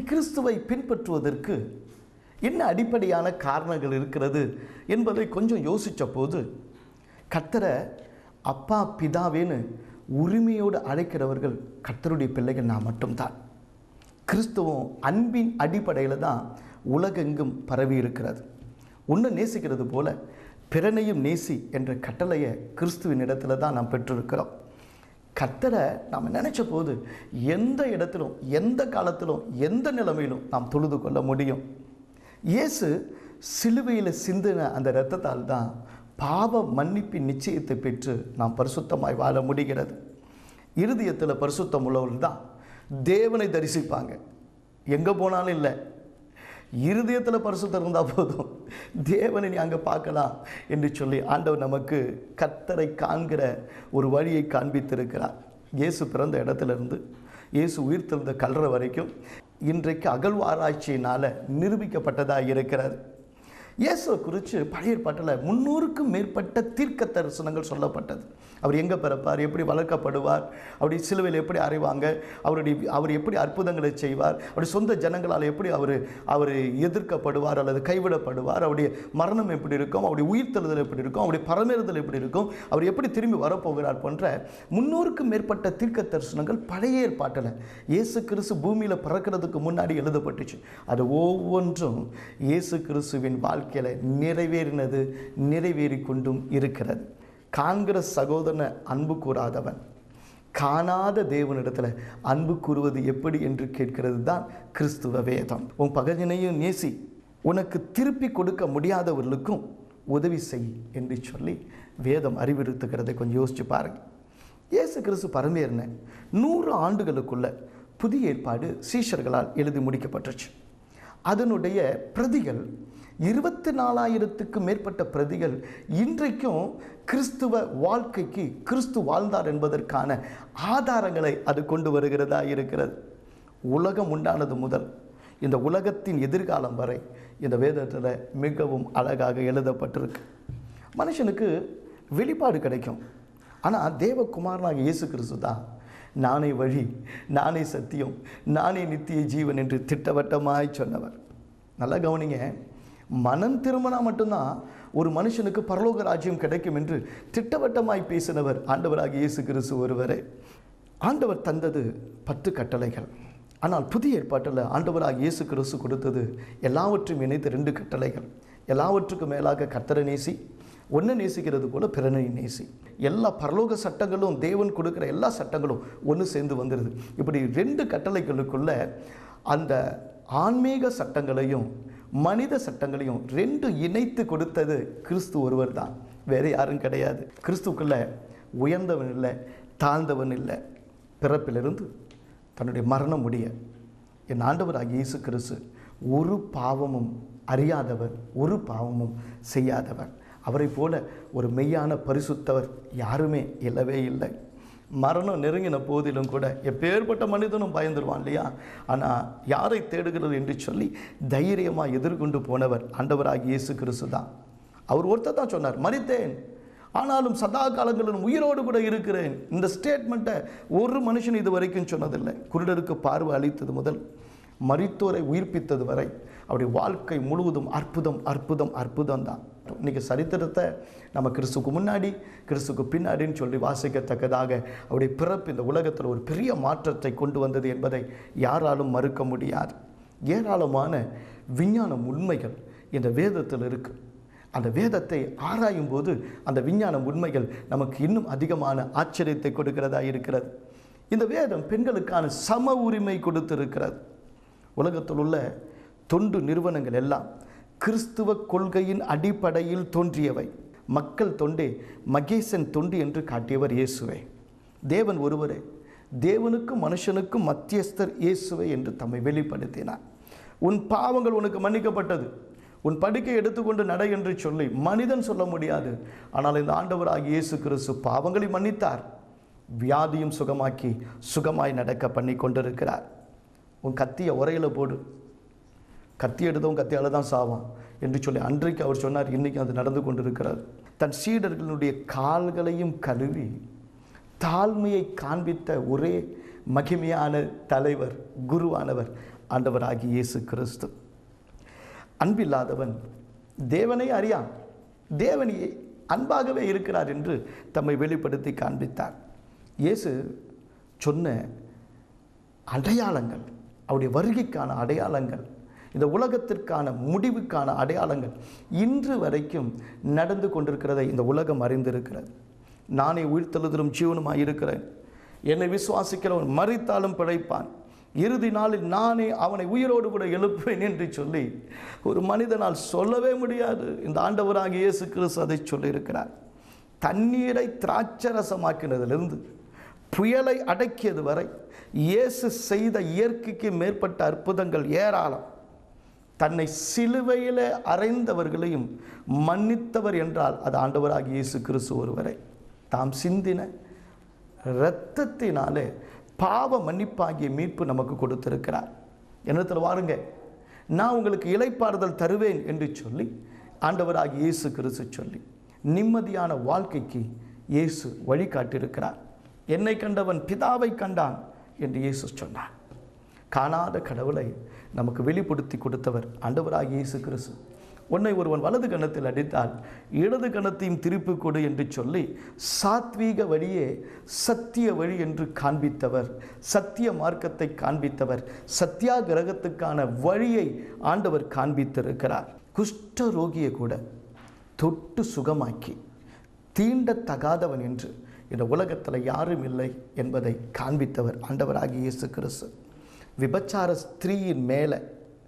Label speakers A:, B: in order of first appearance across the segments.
A: கிறிஸ்துவை பின்பற்றுவதற்கு என்ன அடிப்படையான காரணங்கள் இருக்கிறது என்பதை கொஞ்சம் யோசித்த போது கர்த்தரை அப்பா பிதாவேன்னு உரிமையோடு அழைக்கிறவர்கள் கர்த்தருடைய பிள்ளைகள் நான் மட்டும்தான் கிறிஸ்துவம் அன்பின் அடிப்படையில் தான் உலகெங்கும் பரவி இருக்கிறது உன்னை நேசிக்கிறது போல பிறனையும் நேசி என்ற கட்டளையை கிறிஸ்துவின் இடத்துல தான் நாம் பெற்றிருக்கிறோம் கர்த்தரை நாம் நினைச்ச போது எந்த இடத்திலும் எந்த காலத்திலும் எந்த நிலைமையிலும் நாம் தொழுது கொள்ள முடியும் இயேசு சிலுவையில் சிந்தின அந்த இரத்தத்தால் தான் பாவ மன்னிப்பின் நிச்சயத்தை பெற்று நாம் பரிசுத்தமாய் வாழ முடிகிறது இருதயத்தில் பரிசுத்தம் உள்ளவர்கள் தான் தேவனை தரிசிப்பாங்க எங்கே போனாலும் இல்லை இருதயத்தில் பரிசுத்தம் இருந்தால் போதும் தேவனை நீ அங்கே பார்க்கலாம் என்று சொல்லி ஆண்டவர் நமக்கு கத்தரை காண்கிற ஒரு வழியை காண்பித்திருக்கிறார் இயேசு பிறந்த இடத்திலிருந்து இயேசு உயிர்த்தெழுந்த கல்ற வரைக்கும் இன்றைக்கு அகழ்வாராய்ச்சியினால் நிரூபிக்கப்பட்டதாக இருக்கிறது இயேசுவை குறித்து பழைய ஏற்பாட்டில் முன்னூறுக்கும் மேற்பட்ட தீர்க்க தரிசனங்கள் சொல்லப்பட்டது அவர் எங்கே பிறப்பார் எப்படி வளர்க்கப்படுவார் அவருடைய சிலுவையில் எப்படி அறைவாங்க அவருடைய அவர் எப்படி அற்புதங்களை செய்வார் அவருடைய சொந்த ஜனங்களால் எப்படி அவர் அவர் எதிர்க்கப்படுவார் அல்லது கைவிடப்படுவார் அவருடைய மரணம் எப்படி இருக்கும் அவருடைய உயிர்த்தெழுதல் எப்படி இருக்கும் அவருடைய பரமேறுதல் எப்படி இருக்கும் அவர் எப்படி திரும்பி வரப்போகிறார் போன்ற முன்னூறுக்கும் மேற்பட்ட தீர்க்க தரிசனங்கள் பழைய ஏற்பாட்டில் இயேசு கிறிஸ்து பூமியில் பிறக்கிறதுக்கு முன்னாடி எழுதப்பட்டுச்சு அது ஒவ்வொன்றும் இயேசு கிறிஸ்துவின் வாழ்க்கையில் நிறைவேறினது நிறைவேறி கொண்டும் இருக்கிறது காண்கிற சகோதரனை அன்பு கூறாதவன் காணாத தேவனிடத்தில் அன்பு கூறுவது எப்படி என்று கேட்கிறது தான் கிறிஸ்துவ வேதம் உன் பகஜனையும் நேசி உனக்கு திருப்பி கொடுக்க முடியாதவர்களுக்கும் உதவி செய் என்று சொல்லி வேதம் அறிவுறுத்துகிறதை கொஞ்சம் யோசிச்சு பாருங்க இயேசு கிறிஸ்து பரமேறின நூறு ஆண்டுகளுக்குள்ள புதிய ஏற்பாடு சீஷர்களால் எழுதி முடிக்கப்பட்டுருச்சு அதனுடைய பிரதிகள் இருபத்தி நாலாயிரத்துக்கு மேற்பட்ட பிரதிகள் இன்றைக்கும் கிறிஸ்துவ வாழ்க்கைக்கு கிறிஸ்து வாழ்ந்தார் என்பதற்கான ஆதாரங்களை அது கொண்டு வருகிறதா இருக்கிறது உலகம் உண்டானது முதல் இந்த உலகத்தின் எதிர்காலம் வரை இந்த வேதத்தில் மிகவும் அழகாக எழுதப்பட்டிருக்கு மனுஷனுக்கு வெளிப்பாடு கிடைக்கும் ஆனால் தேவகுமாரனாக இயேசு கிறிஸ்து தான் நானே வழி நானே சத்தியம் நானே நித்திய ஜீவன் என்று திட்டவட்டமாய் சொன்னவர் நல்லா கவனிங்க மனம் திரும்பினா மட்டும்தான் ஒரு மனுஷனுக்கு பரலோக ராஜ்யம் கிடைக்கும் என்று திட்டவட்டமாய் பேசினவர் ஆண்டவராக இயேசு கிறிஸ்து ஒருவரே ஆண்டவர் தந்தது பத்து கட்டளைகள் ஆனால் புதிய ஏற்பாட்டில் ஆண்டவராக இயேசு கிறிஸ்து கொடுத்தது எல்லாவற்றையும் இணைத்த ரெண்டு கட்டளைகள் எல்லாவற்றுக்கும் மேலாக கர்த்தரை நேசி ஒன்றை நேசிக்கிறது போல பிறனை நேசி எல்லா பரலோக சட்டங்களும் தேவன் கொடுக்குற எல்லா சட்டங்களும் ஒன்று சேர்ந்து வந்துடுது இப்படி ரெண்டு கட்டளைகளுக்குள்ள அந்த ஆன்மீக சட்டங்களையும் மனித சட்டங்களையும் ரெண்டு இணைத்து கொடுத்தது கிறிஸ்து ஒருவர் தான் வேறு யாரும் கிடையாது கிறிஸ்துக்குள்ள உயர்ந்தவன் இல்லை தாழ்ந்தவன் இல்லை பிறப்பிலிருந்து தன்னுடைய மரணம் முடிய என் ஆண்டவராகிய இயேசு கிறிஸ்து ஒரு பாவமும் அறியாதவர் ஒரு பாவமும் செய்யாதவர் அவரை போல ஒரு மெய்யான பரிசுத்தவர் யாருமே இல்லவே இல்லை மரணம் நெருங்கின போதிலும் கூட எப்பேற்பட்ட மனிதனும் பயந்துருவான் இல்லையா ஆனால் யாரை தேடுகிறது என்று சொல்லி தைரியமாக எதிர்கொண்டு போனவர் ஆண்டவராகிய இயேசு கிறிஸ்து தான் அவர் ஒருத்தர் தான் சொன்னார் மறித்தேன் ஆனாலும் சதா காலங்களிலும் உயிரோடு கூட இருக்கிறேன் இந்த ஸ்டேட்மெண்ட்டை ஒரு மனுஷன் இது வரைக்கும் சொன்னதில்லை குருடருக்கு பார்வை அளித்தது முதல் மரித்தோரை உயிர்ப்பித்தது வரை அவருடைய வாழ்க்கை முழுவதும் அற்புதம் அற்புதம் அற்புதம் தான் இன்றைக்கி சரித்திரத்தை நம்ம கிறிஸ்துக்கு முன்னாடி கிறிஸ்துக்கு பின்னாடின்னு சொல்லி வாசிக்கத்தக்கதாக அவருடைய பிறப்பு இந்த உலகத்தில் ஒரு பெரிய மாற்றத்தை கொண்டு வந்தது என்பதை யாராலும் மறுக்க முடியாது ஏராளமான விஞ்ஞான உண்மைகள் இந்த வேதத்தில் இருக்குது அந்த வேதத்தை ஆராயும் போது அந்த விஞ்ஞான உண்மைகள் நமக்கு இன்னும் அதிகமான ஆச்சரியத்தை கொடுக்கிறதா இருக்கிறது இந்த வேதம் பெண்களுக்கான சம உரிமை கொடுத்திருக்கிறது உலகத்தில் உள்ள தொண்டு நிறுவனங்கள் எல்லாம் கிறிஸ்துவ கொள்கையின் அடிப்படையில் தோன்றியவை மக்கள் தொண்டே மகேசன் தொண்டு என்று காட்டியவர் இயேசுவே தேவன் ஒருவரே தேவனுக்கும் மனுஷனுக்கும் மத்தியஸ்தர் இயேசுவே என்று தம்மை வெளிப்படுத்தினார் உன் பாவங்கள் உனக்கு மன்னிக்கப்பட்டது உன் படுக்கை எடுத்துக்கொண்டு நட என்று சொல்லி மனிதன் சொல்ல முடியாது ஆனால் இந்த ஆண்டவராகிய இயேசு கிறிஸ்து பாவங்களை மன்னித்தார் வியாதியும் சுகமாக்கி சுகமாய் நடக்க பண்ணி கொண்டிருக்கிறார் உன் கத்தியை உரையில் போடு கத்தி எடுத்தவன் கத்தியால் தான் சாவான் என்று சொல்லி அன்றைக்கு அவர் சொன்னார் இன்றைக்கி அது நடந்து கொண்டிருக்கிறார் தன் சீடர்களுடைய கால்களையும் கழுவி தாழ்மையை காண்பித்த ஒரே மகிமையான தலைவர் குருவானவர் ஆண்டவராகிய இயேசு கிறிஸ்து அன்பில்லாதவன் தேவனை அறியான் தேவனையே அன்பாகவே இருக்கிறார் என்று தம்மை வெளிப்படுத்தி காண்பித்தார் இயேசு சொன்ன அடையாளங்கள் அவருடைய வருகைக்கான அடையாளங்கள் இந்த உலகத்திற்கான முடிவுக்கான அடையாளங்கள் இன்று வரைக்கும் நடந்து கொண்டிருக்கிறதை இந்த உலகம் அறிந்திருக்கிறது நானே உயிர்த்தெழுதலும் ஜீவனுமாய் இருக்கிறேன் என்னை விசுவாசிக்கிறவன் மறித்தாலும் பிழைப்பான் இறுதி நாளில் நானே அவனை உயிரோடு கூட எழுப்புவேன் என்று சொல்லி ஒரு மனிதனால் சொல்லவே முடியாது இந்த ஆண்டவராகிய இயேசு கிறிஸ்து அதை சொல்லியிருக்கிறார் தண்ணீரை திராட்சரசமாக்கினதிலிருந்து புயலை அடக்கியது வரை இயேசு செய்த இயற்கைக்கு மேற்பட்ட அற்புதங்கள் ஏராளம் தன்னை சிலுவையில் அறைந்தவர்களையும் மன்னித்தவர் என்றால் அது ஆண்டவராகிய இயேசு கிறிஸ்து ஒருவரை தாம் சிந்தின இரத்தத்தினாலே பாவ மன்னிப்பாகிய மீட்பு நமக்கு கொடுத்திருக்கிறார் என்னத்தில் வாருங்க நான் உங்களுக்கு இலைப்பாறுதல் தருவேன் என்று சொல்லி ஆண்டவராகிய இயேசு கிறிஸ்து சொல்லி நிம்மதியான வாழ்க்கைக்கு இயேசு வழிகாட்டியிருக்கிறார் என்னை கண்டவன் பிதாவை கண்டான் என்று இயேசு சொன்னார் காணாத கடவுளை நமக்கு வெளிப்படுத்தி கொடுத்தவர் ஆண்டவராகிய இயேசு கிறிஸ்து உன்னை ஒருவன் வலது கணத்தில் அடித்தால் இடது கணத்தையும் திருப்பி கொடு என்று சொல்லி சாத்வீக வழியே சத்திய வழி என்று காண்பித்தவர் சத்திய மார்க்கத்தை காண்பித்தவர் சத்தியாகிரகத்துக்கான வழியை ஆண்டவர் காண்பித்திருக்கிறார் குஷ்ட ரோகியை கூட தொட்டு சுகமாக்கி தீண்டத்தகாதவன் என்று இந்த உலகத்தில் யாரும் இல்லை என்பதை காண்பித்தவர் ஆண்டவராகிய இயேசு கிறிஸ்து விபச்சார ஸ்திரீயின் மேலே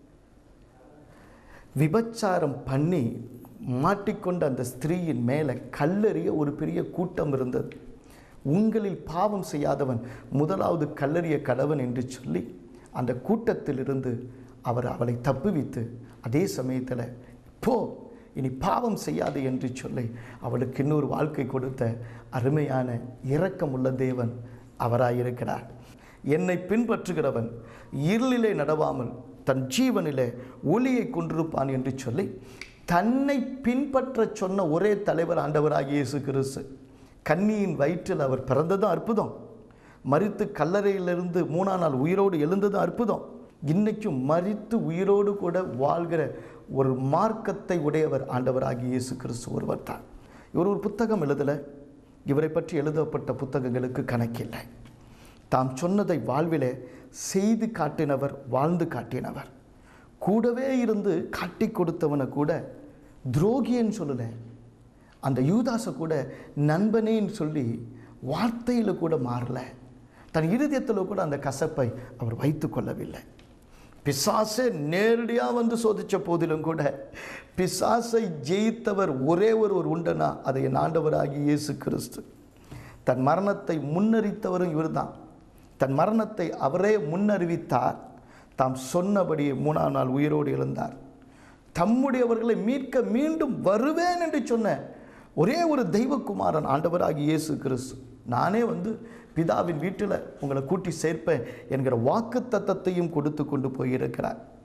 A: விபச்சாரம் பண்ணி மாட்டிக்கொண்ட அந்த ஸ்திரீயின் மேலே கல்லெறிய ஒரு பெரிய கூட்டம் இருந்தது உங்களில் பாவம் செய்யாதவன் முதலாவது கல்லறிய கடவன் என்று சொல்லி அந்த கூட்டத்திலிருந்து அவர் அவளை தப்புவித்து அதே சமயத்தில் போ இனி பாவம் செய்யாது என்று சொல்லி அவளுக்கு இன்னொரு வாழ்க்கை கொடுத்த அருமையான இரக்கமுள்ள தேவன் அவராயிருக்கிறார் என்னை பின்பற்றுகிறவன் இருளிலே நடவாமல் தன் ஜீவனிலே ஒளியை கொண்டிருப்பான் என்று சொல்லி தன்னை பின்பற்ற சொன்ன ஒரே தலைவர் ஆண்டவராகிய இயேசு கிறிஸ்து கன்னியின் வயிற்றில் அவர் பிறந்ததும் அற்புதம் மறித்து கல்லறையிலிருந்து மூணாம் நாள் உயிரோடு எழுந்ததும் அற்புதம் இன்னைக்கும் மறித்து உயிரோடு கூட வாழ்கிற ஒரு மார்க்கத்தை உடையவர் ஆண்டவராகிய இயேசு கிறிஸ்து ஒருவர் தான் இவர் ஒரு புத்தகம் எழுதலை இவரை பற்றி எழுதப்பட்ட புத்தகங்களுக்கு கணக்கில்லை தாம் சொன்னதை வாழ்விலே செய்து காட்டினவர் வாழ்ந்து காட்டினவர் கூடவே இருந்து காட்டி கொடுத்தவனை கூட துரோகின்னு சொல்லலை அந்த யூதாசை கூட நண்பனேன்னு சொல்லி வார்த்தையில் கூட மாறல தன் இருதயத்தில் கூட அந்த கசப்பை அவர் வைத்து கொள்ளவில்லை பிசாசை நேரடியாக வந்து சோதித்த போதிலும் கூட பிசாசை ஜெயித்தவர் ஒரே ஒரு ஒரு உண்டனா அதை என் ஆண்டவராகி இயேசு கிறிஸ்து தன் மரணத்தை முன்னறித்தவரும் இவர்தான் தன் மரணத்தை அவரே முன்னறிவித்தார் தாம் சொன்னபடியே மூணாம் நாள் உயிரோடு எழுந்தார் தம்முடையவர்களை மீட்க மீண்டும் வருவேன் என்று சொன்ன ஒரே ஒரு தெய்வகுமாரன் ஆண்டவராகி இயேசு கிறிஸ்து நானே வந்து பிதாவின் வீட்டில் உங்களை கூட்டி சேர்ப்பேன் என்கிற வாக்கு தத்தத்தையும் கொடுத்து கொண்டு போயிருக்கிறார்